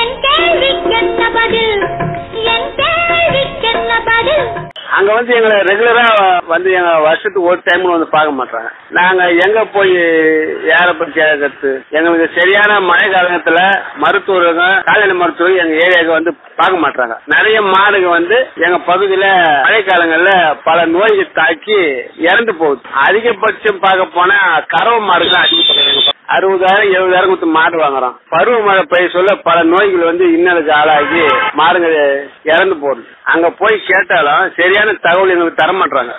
என் கேள்விக்கென்ன பதில் என் கேள்விக்கென்ன பதில் அங்க வந்து எங்களை ரெகுலரா வந்து எங்க வருஷத்துக்கு ஒரு டைம் வந்து பார்க்க மாட்டாங்க நாங்க எங்க போய் யாரை பத்தி கேட்கறது எங்களுக்கு சரியான மழை காலத்துல மருத்துவருங்க கால்நடை மருத்துவர் எங்க ஏரியாவுக்கு வந்து பார்க்க மாட்டாங்க நிறைய மாடுங்க வந்து எங்க பகுதியில மழை காலங்கள்ல பல நோய்கள் தாக்கி இறந்து போகுது அதிகபட்சம் பார்க்க போனா கறவை மாடு தான் அதிகப்படும் அறுபதாயிரம் எழுபதாயிரம் கொடுத்து மாடு வாங்குறோம் பருவமழை பெய்ய சொல்ல பல நோய்கள் வந்து இன்னலுக்கு ஆளாகி மாடுங்க இறந்து போகுது அங்க போய் கேட்டாலும் சரியான தகவல் எங்களுக்கு தர மாட்டாங்க